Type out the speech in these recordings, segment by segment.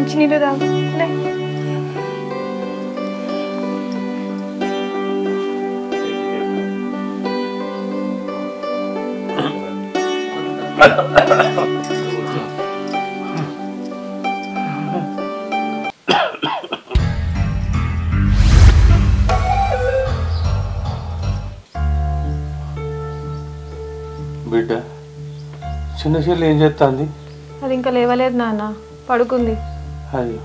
మంచి నీళ్ళు తాగు లే. బిడ్డ చిన్న చెల్లి ఏం చేస్తుంది అది ఇంకా లేవలేదు నాన్న పడుకుంది అయ్యో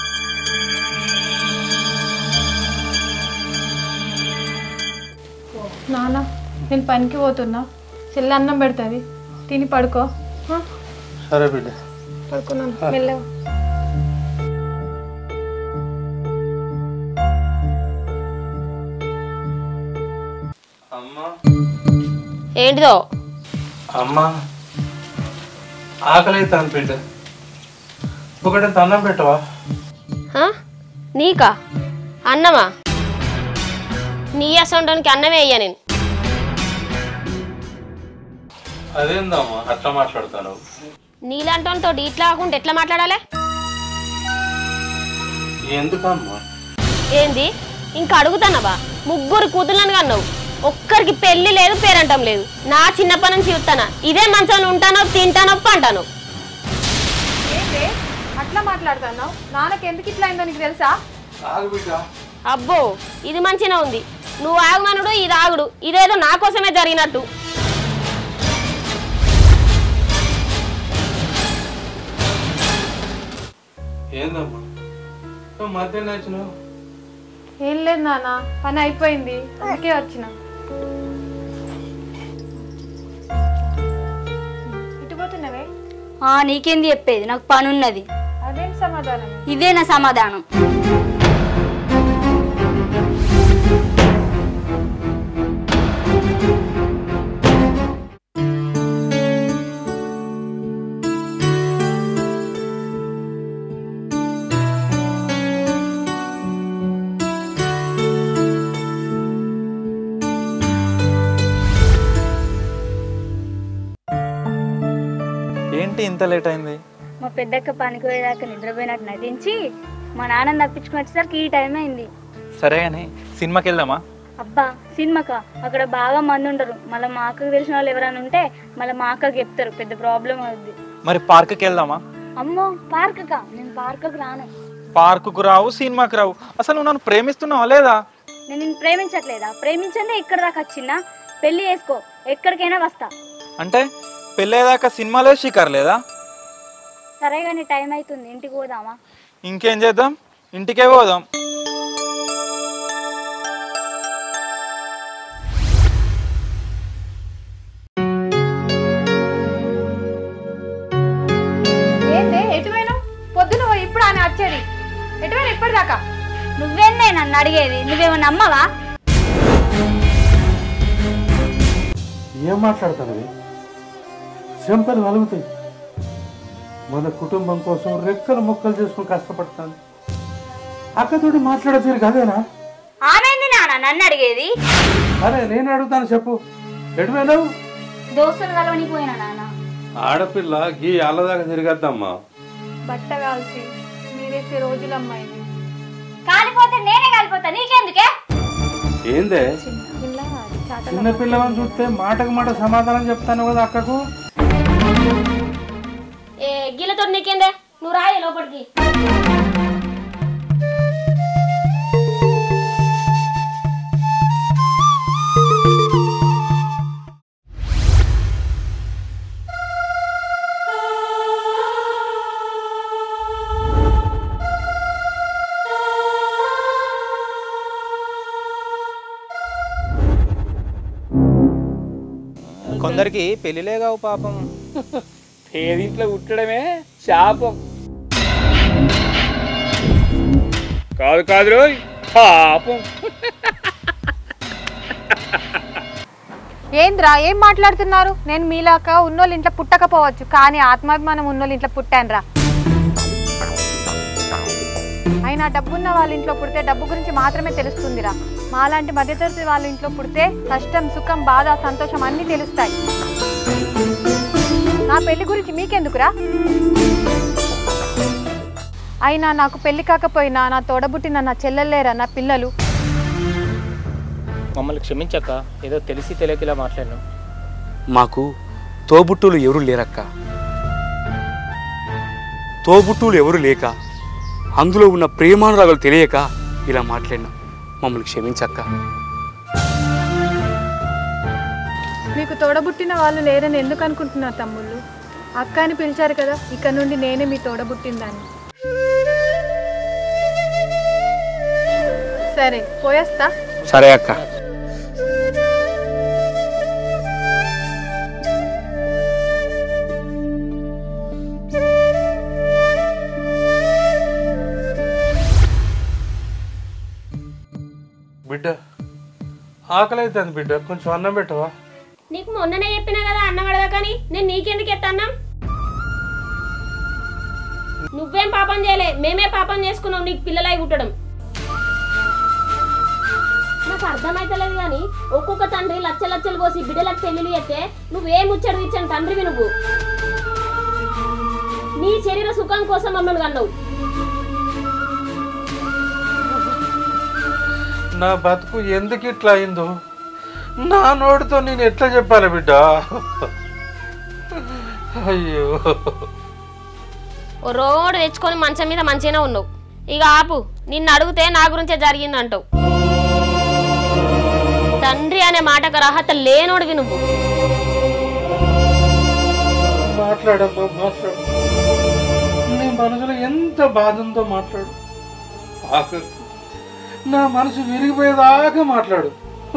నాన్న నేను పనికి పోతున్నా చెల్లి అన్నం పెడుతుంది తిని పడుకో ఆ? సరే బిడ్డ పడుకున్నాను మెల్లగా అమ్మా ఏంటిదో అమ్మా ఆకలి అవుతాను బిడ్డ ఒకటి అన్నం పెట్టవా హా? నీకా అన్నమా నీ అసంటానికి అన్నమే అయ్యా నేను అదేందమ్మా అట్లా మాట్లాడతాను నీలాంటి ఇట్లా కాకుండా ఎట్లా మాట్లాడాలి ఎందుకమ్మా ఏంది ఇంకా అడుగుతానవా ముగ్గురు కూతుర్లను కన్నావు ఒక్కరికి పెళ్లి లేదు పేరంటం లేదు నా చిన్నప్పటి నుంచి చూస్తానా ఇదే మంచంలో ఉంటానో తింటానో పంటాను ఏంటి అట్లా మాట్లాడుతున్నావు నాన్నకి ఎందుకు ఇట్లా అయిందో నీకు తెలుసా ఆగు బిడ్డ అబ్బో ఇది మంచిగా ఉంది నువ్వు ఆగమనుడు ఇది ఆగుడు ఇదేదో నా కోసమే జరిగినట్టు ఏందమ్మా నువ్వు మధ్యాహ్నం వచ్చినావు ఏం లేదు నాన్న పని అయిపోయింది అందుకే వచ్చిన ఇటు పోతున్నావే ఆ, నీకేంది చెప్పేది నాకు పని ఉన్నది అదేం సమాధానం ఇదే నా సమాధానం ఏంటి ఇంత లేట్ అయింది మా పెద్దక్క పనికి పోయేదాకా నిద్రపోయినట్టు నటించి మా నాన్న తప్పించుకుని వచ్చేసరికి ఈ టైం అయింది సరే అని సినిమాకి వెళ్దామా అబ్బా సినిమాక అక్కడ బాగా మంది ఉండరు మళ్ళీ మా అక్కకు తెలిసిన వాళ్ళు ఎవరైనా ఉంటే మళ్ళీ మా అక్కకి చెప్తారు పెద్ద ప్రాబ్లం అవుద్ది మరి పార్క్కి వెళ్దామా అమ్మో పార్క్కా నేను పార్కుకు రాను పార్కుకు రావు సినిమాకి రావు అసలు నువ్వు నన్ను ప్రేమిస్తున్నావా లేదా నేను నిన్ను ప్రేమించట్లేదా ప్రేమించండి ఇక్కడ దాకా వచ్చినా పెళ్లి చేసుకో ఎక్కడికైనా వస్తా అంటే పెళ్ళేదాకా సినిమాలే షికార్ లేదా సరే కానీ టైం అవుతుంది ఇంటికి పోదామా ఇంకేం చేద్దాం ఇంటికే పోదాం ఏంటి ఎటువైనా పొద్దున పోయి ఇప్పుడు ఆయన వచ్చేది ఎటువైనా ఇప్పటిదాకా నువ్వేందే నన్ను అడిగేది నువ్వేమో నమ్మవా ఏం మాట్లాడతానవి చెంపలు వలుగుతాయి మన కుటుంబం కోసం రెక్కలు మొక్కలు చేసుకుని కష్టపడతాను అక్కతోటి మాట్లాడే తీరు కదేనా ఆమెంది నాన్న నన్ను అడిగేది అరే నేను అడుగుతాను చెప్పు ఎటువైనావు దోస్తులు కలవనికి పోయినా నాన్న ఆడపిల్ల గీ అల్లదాకా తిరిగద్దమ్మా బట్ట కాల్సి మీరేసే రోజులు అమ్మాయి కాలిపోతే నేనే కాలిపోతా నీకెందుకే ఏందే ఇలా చాట చిన్న పిల్లవని చూస్తే మాటకు మాట సమాధానం చెప్తాను కదా అక్కకు ఏ గిల్లతో నీకేందే నువ్వు రాయే లోపలికి కొందరికి పెళ్ళిలే కావు పాపం పేదింట్లో పుట్టడమే శాపం కాదు కాదు రోయ్ పాపం ఏంద్రా ఏం మాట్లాడుతున్నారు నేను మీలాక ఉన్నోళ్ళ ఇంట్లో పుట్టకపోవచ్చు కానీ ఆత్మాభిమానం ఉన్నోళ్ళ ఇంట్లో పుట్టానురా అయినా డబ్బున్న వాళ్ళ ఇంట్లో పుడితే డబ్బు గురించి మాత్రమే తెలుస్తుందిరా మాలాంటి మధ్యతరగతి వాళ్ళ ఇంట్లో పుడితే కష్టం సుఖం బాధ సంతోషం అన్నీ తెలుస్తాయి నా పెళ్లి గురించి మీకెందుకురా అయినా నాకు పెళ్లి కాకపోయినా నా తోడబుట్టిన నా చెల్లెలేరా నా పిల్లలు మమ్మల్ని క్షమించక్క ఏదో తెలిసి తెలియక ఇలా మాట్లాడినాం మాకు తోబుట్టులు ఎవరు లేరక్క తోబుట్టులు ఎవరు లేక అందులో ఉన్న ప్రేమానురాగాలు తెలియక ఇలా మాట్లాడినా మమ్మల్ని క్షమించక్క మీకు తోడబుట్టిన వాళ్ళు లేరని ఎందుకు అనుకుంటున్నారు తమ్ముళ్ళు అక్క అని పిలిచారు కదా ఇక్కడ నుండి నేనే మీ తోడబుట్టిందాన్ని సరే పోయేస్తా సరే అక్క బిడ్డ ఆకలి అవుతుంది బిడ్డ కొంచెం అన్నం పెట్టవా నీకు మొన్ననే చెప్పినా కదా అన్నం అడగకని నేను నీకెందుకు ఎత్తన్నా నువ్వేం పాపం చేయలే మేమే పాపం చేసుకున్నాం నీకు పిల్లలై పుట్టడం నాకు అర్థమైతలేదు కానీ ఒక్కొక్క తండ్రి లచ్చ లచ్చలు పోసి బిడ్డలకు పెళ్లిలు చేస్తే నువ్వేం ముచ్చడు ఇచ్చాను తండ్రివి నువ్వు నీ శరీర సుఖం కోసం మమ్మల్ని కన్నావు నా బతుకు ఎందుకు ఇట్లా అయిందో నా నోటితో నేను ఎట్లా చెప్పాలి బిడ్డ అయ్యో ఓ రోడ్ తెచ్చుకొని మంచం మీద మంచిగానే ఉన్నావు ఇక ఆపు నిన్ను అడిగితే నా గురించే జరిగిందంటావు తండ్రి అనే మాటకు అర్హత లేనోడివి నువ్వు మాట్లాడమ్మా మాట్లాడు నీ మనసులో ఎంత బాధ ఉందో మాట్లాడు ఆఖరికి నా మనసు విరిగిపోయేదాకా మాట్లాడు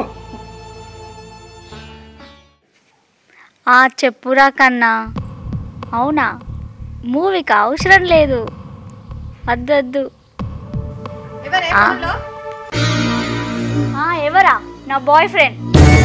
ఆ చెప్పురా కన్నా అవునా మూవీకి అవసరం లేదు వద్దొద్దు ఆ, ఎవరా నా బాయ్ ఫ్రెండ్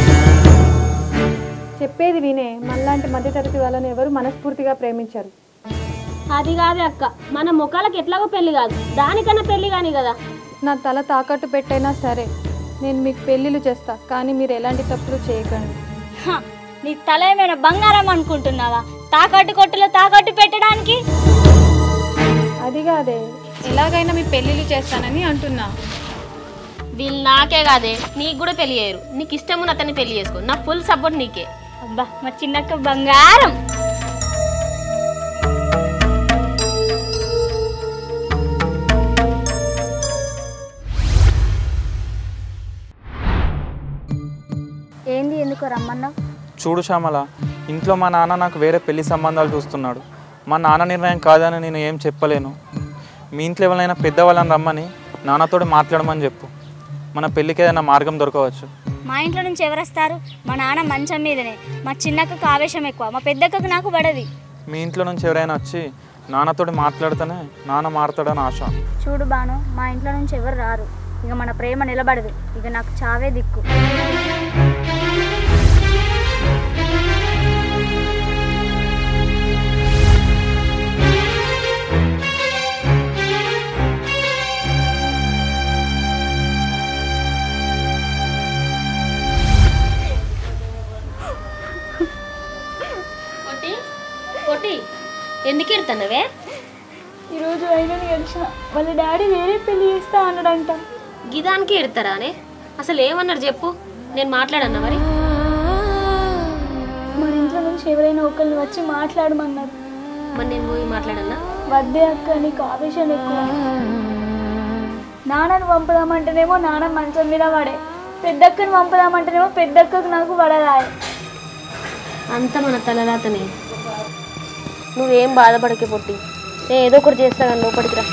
చెప్పేది వినే మనలాంటి మధ్యతరగతి వాళ్ళని ఎవరు మనస్ఫూర్తిగా ప్రేమించారు అది కాదే అక్క మన ముఖాలకు ఎట్లాగో పెళ్లి కాదు దానికన్నా పెళ్లి కాని కదా నా తల తాకట్టు పెట్టైనా సరే నేను మీకు పెళ్ళిళ్ళు చేస్తా కానీ మీరు ఎలాంటి తప్పులు చేయకండి హ, నీ తల ఏమైనా బంగారం అనుకుంటున్నావా తాకట్టు కొట్టులో తాకట్టు పెట్టడానికి అది కాదే ఎలాగైనా మీ పెళ్ళిళ్ళు చేస్తానని అంటున్నా వీళ్ళు నాకే కాదే నీకు కూడా పెళ్లి చేయరు నీకు ఇష్టం ఉన్న అతన్ని పెళ్లి చేసుకో నా ఫుల్ సపోర్ట్ నీకే అబ్బా మా చిన్నక్క బంగారం ఏంది ఎందుకో రమ్మన్నావు చూడు శ్యామల ఇంట్లో మా నాన్న నాకు వేరే పెళ్లి సంబంధాలు చూస్తున్నాడు మా నాన్న నిర్ణయం కాదని నేను ఏం చెప్పలేను మీ ఇంట్లో ఎవరైనా పెద్దవాళ్ళని రమ్మని నాన్నతోటి మాట్లాడమని చెప్పు మన పెళ్ళికి ఏదైనా మార్గం దొరకవచ్చు మా ఇంట్లో నుంచి ఎవరు వస్తారు మా నాన్న మంచం మీదనే మా చిన్నక్కకు ఆవేశం ఎక్కువ మా పెద్దక్కకు నాకు పడది మీ ఇంట్లో నుంచి ఎవరైనా వచ్చి నాన్నతోటి మాట్లాడితేనే నాన్న మారుతాడని ఆశ చూడు బాను మా ఇంట్లో నుంచి ఎవరు రారు ఇక మన ప్రేమ నిలబడదు ఇక నాకు చావే దిక్కు కొట్టి కొట్టి ఎందుకు ఎడుతున్నావే ఈరోజు అయినా గెలిచిన వాళ్ళ డాడీ వేరే పెళ్లి చేస్తా అన్నాడంట గిదానికి ఎడతారా అనే అసలు ఏమన్నారు చెప్పు నేను మాట్లాడన్నా మరి మన ఇంట్లో నుంచి ఎవరైనా ఒకరిని వచ్చి మాట్లాడమన్నారు మరి నేను పోయి మాట్లాడన్నా వద్దే అక్క నీకు ఆవేశం ఎక్కువ నాన్నను పంపుదామంటేనేమో నాన్న మంచం మీద పడే పెద్దక్కని పంపుదామంటేనేమో పెద్దక్కకు నాకు పడదాయ అంత మన తలరాతనే నువ్వేం బాధపడకే పొట్టి నేను ఏదో ఒకటి చేస్తా కానీ లోపలికి రా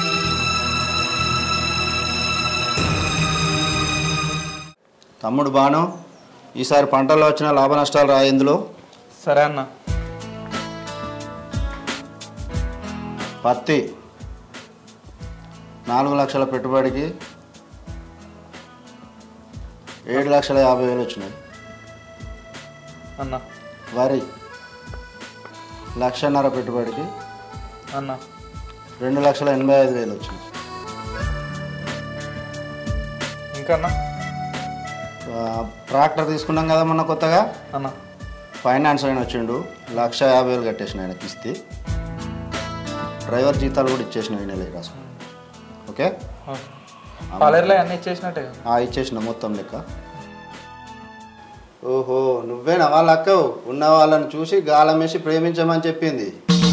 తమ్ముడు బాను ఈసారి పంటల్లో వచ్చిన లాభ నష్టాలు రా ఇందులో సరే అన్న పత్తి నాలుగు లక్షల పెట్టుబడికి ఏడు లక్షల యాభై వేలు వచ్చినాయి అన్న వరి లక్షన్నర పెట్టుబడికి అన్న రెండు లక్షల ఎనభై ఐదు వేలు వచ్చినాయి ఇంకా అన్న ఆ, ట్రాక్టర్ తీసుకున్నాం కదా మొన్న కొత్తగా అన్న ఫైనాన్స్ ఆయన వచ్చిండు లక్ష యాభై వేలు కట్టేసిన ఆయన కిస్తీ డ్రైవర్ జీతాలు కూడా ఇచ్చేసిన ఆయన రాసుకుని ఓకే పాలేరులో అన్నీ ఇచ్చేసినట్టే కదా. ఆ, ఇచ్చేసిన మొత్తం లెక్క ఓహో నువ్వేనా వాళ్ళ అక్కవు ఉన్న వాళ్ళని చూసి గాలం వేసి ప్రేమించమని చెప్పింది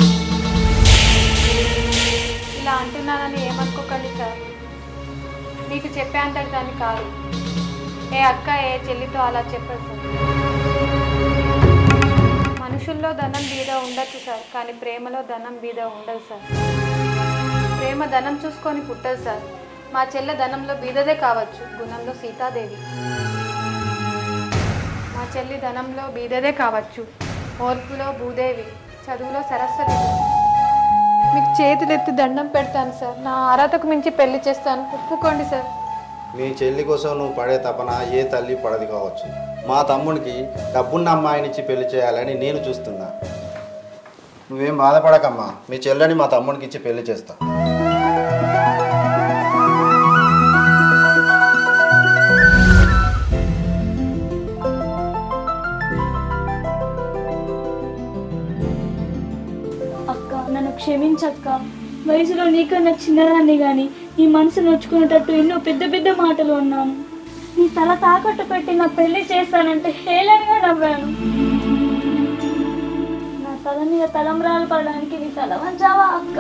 ఇలా అంటున్నానని ఏమనుకోకండి సార్ మీకు చెప్పే అంతటి దాన్ని కాదు ఏ అక్క ఏ చెల్లితో అలా చెప్పదు సార్ మనుషుల్లో ధనం బీద ఉండొచ్చు సార్ కానీ ప్రేమలో ధనం బీద ఉండదు సార్ ప్రేమ ధనం చూసుకొని పుట్టదు సార్ మా చెల్లె ధనంలో బీదదే కావచ్చు గుణంలో సీతాదేవి మా చెల్లి ధనంలో బీదదే కావచ్చు ఓర్పులో భూదేవి చదువులో సరస్వతి సార్. మీకు చేతులెత్తి దండం పెడతాను సార్ నా అర్హతకు మించి పెళ్లి చేస్తాను ఒప్పుకోండి సార్ మీ చెల్లి కోసం నువ్వు పడే తపన ఏ తల్లి పడది కావచ్చు మా తమ్మునికి డబ్బున్న అమ్మాయినిచ్చి పెళ్లి చేయాలని నేను చూస్తున్నా నువ్వేం బాధపడకమ్మా మీ చెల్లెని మా తమ్మునికి ఇచ్చి పెళ్లి చేస్తా అక్క నన్ను క్షమించక్క వయసులో నీకన్నా చిన్నదాన్ని కానీ నీ మనసు నొచ్చుకునేటట్టు ఎన్నో పెద్ద పెద్ద మాటలు అన్నాను నీ తల తాకట్టు పెట్టి నా పెళ్లి చేస్తానంటే హేళనగా నవ్వాను నా తల మీద తలంబ్రాలు పడడానికి నీ తల వంచావా అక్క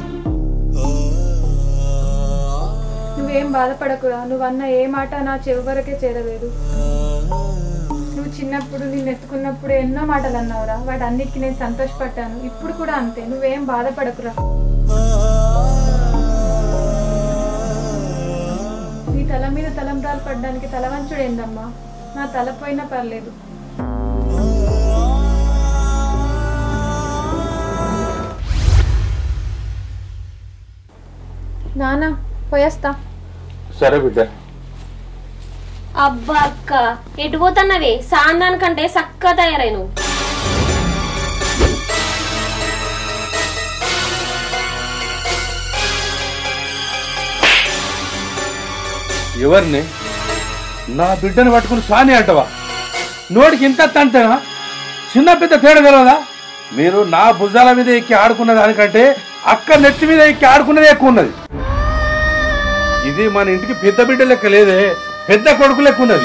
నువ్వేం బాధపడకురా నువ్వన్న ఏ మాట నా చెవి వరకే చేరలేదు నువ్వు చిన్నప్పుడు నేను ఎత్తుకున్నప్పుడు ఎన్నో మాటలు అన్నావురా వాటి అన్నిటికీ నేను సంతోషపడ్డాను ఇప్పుడు కూడా అంతే నువ్వేం బాధపడకురా నీ తల మీద తలంబ్రాలు పడడానికి తలవంచుడు ఏందమ్మా నా తల పోయినా పర్లేదు నాన్న పోయేస్తా సరే బిడ్డ అబ్బా అక్క ఎటు పోతున్నవి సాందానికంటే చక్కగా తయారై నువ్వు ఎవరిని నా బిడ్డను పట్టుకుని సాని అంటవా నోటికి ఇంత తంతేనా చిన్న పెద్ద తేడా తెలియదా మీరు నా భుజాల మీద ఎక్కి ఆడుకున్న దానికంటే అక్క నెత్తి మీద ఎక్కి ఆడుకున్నది ఎక్కువ ఉన్నది ఇది మన ఇంటికి పెద్ద బిడ్డ లెక్క లేదే పెద్ద కొడుకు లెక్క ఉన్నది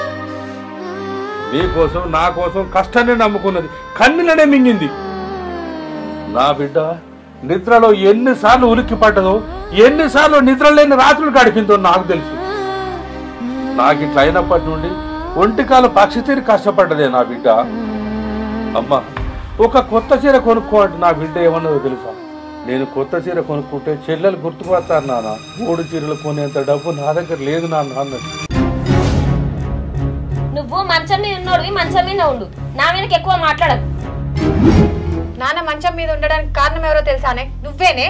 మీకోసం నా కోసం కష్టాన్ని నమ్ముకున్నది కన్నులనే మింగింది నా బిడ్డ నిద్రలో ఎన్నిసార్లు ఉలిక్కి పడ్డదో ఎన్నిసార్లు నిద్ర లేని రాత్రులు గడిపిందో నాకు తెలుసు నాకు ఇట్లా అయినప్పటి నుండి ఒంటికాలు పక్షి తీరి కష్టపడ్డదే నా బిడ్డ అమ్మా ఒక కొత్త చీర కొనుక్కో అంటే నా బిడ్డ ఏమన్నదో తెలుసా నేను కొత్త చీర కొనుక్కుంటే చెల్లెలు గుర్తుపడతారు నాన్న మూడు చీరలు కొనేంత డబ్బు నా దగ్గర లేదు నాన్న అన్నది నువ్వు మంచం మీద ఉన్నోడివి మంచం మీద ఉండు నా మీదకి ఎక్కువ మాట్లాడదు నాన్న మంచం మీద ఉండడానికి కారణం ఎవరో తెలుసానే నువ్వేనే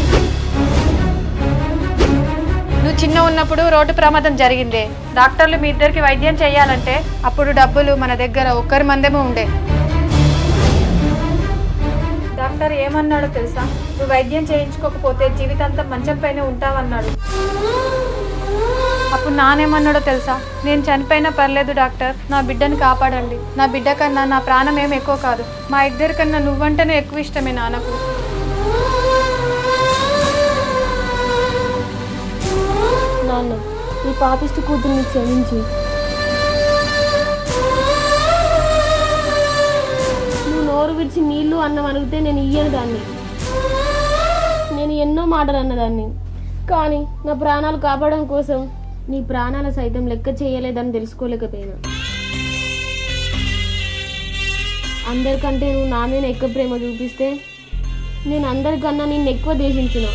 నువ్వు చిన్న ఉన్నప్పుడు రోడ్డు ప్రమాదం జరిగిందే డాక్టర్లు మీ ఇద్దరికి వైద్యం చేయాలంటే అప్పుడు డబ్బులు మన దగ్గర ఒక్కరి మందేమో ఉండే డాక్టర్ ఏమన్నాడో తెలుసా నువ్వు వైద్యం చేయించుకోకపోతే జీవితాంతం మంచం పైన ఉంటావన్నాడు అప్పుడు నానేమన్నాడో తెలుసా నేను చనిపోయినా పర్లేదు డాక్టర్ నా బిడ్డను కాపాడండి నా బిడ్డ కన్నా నా ప్రాణం ఏం ఎక్కువ కాదు మా ఇద్దరి కన్నా నువ్వంటేనే ఎక్కువ ఇష్టమే నాన్నకు నాన్న ఈ పాపిష్టి కూతుర్ని క్షమించి నువ్వు నోరు విడిచి నీళ్లు అన్నం అడిగితే నేను ఇయ్యను దాన్ని నేను ఎన్నో మాటలు అన్నదాన్ని కానీ నా ప్రాణాలు కాపాడడం కోసం నీ ప్రాణాల సైతం లెక్క చేయలేదని తెలుసుకోలేకపోయినా అందరికంటే నువ్వు నా మీద ఎక్కువ ప్రేమ చూపిస్తే నేను అందరికన్నా నిన్ను ఎక్కువ దేశించున్నా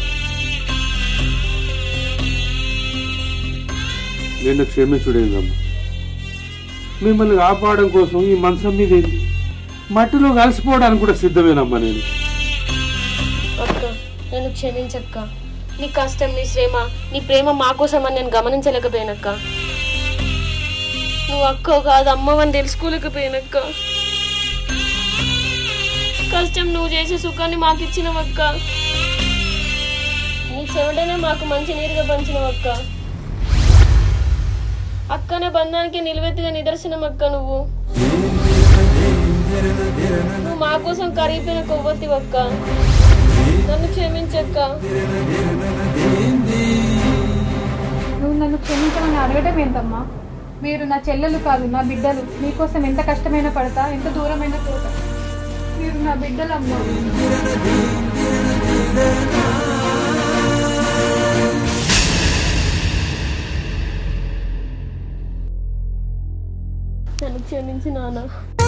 నేను క్షమించుడేందమ్మా మిమ్మల్ని కాపాడడం కోసం ఈ మంచం మీద ఏంది మట్టిలో కలిసిపోవడానికి కూడా సిద్ధమేనమ్మా నేను అక్క నన్ను క్షమించక్క నీ కష్టం నీ శ్రమ నీ ప్రేమ మా కోసం అని నేను గమనించలేకపోయానక్క నువ్వు అక్క కాదు అమ్మవని తెలుసుకోలేకపోయానక్క కష్టం నువ్వు చేసే సుఖాన్ని మాకు ఇచ్చినవక్క నీ చెమటనే మాకు మంచి నీరుగా పంచినవక్క అక్కనే బంధానికి నిలువెత్తుగా నిదర్శనం అక్క నువ్వు నువ్వు మా కోసం కరిగిపోయిన కొవ్వొత్తి అక్క నన్ను క్షమించక్క నువ్వు నన్ను క్షమించమని అడగడం ఏంటమ్మా మీరు నా చెల్లెలు కాదు నా బిడ్డలు మీకోసం ఎంత కష్టమైనా పడతా ఎంత దూరమైనా పోతా మీరు నా బిడ్డలమ్మా నన్ను క్షమించి నాన్న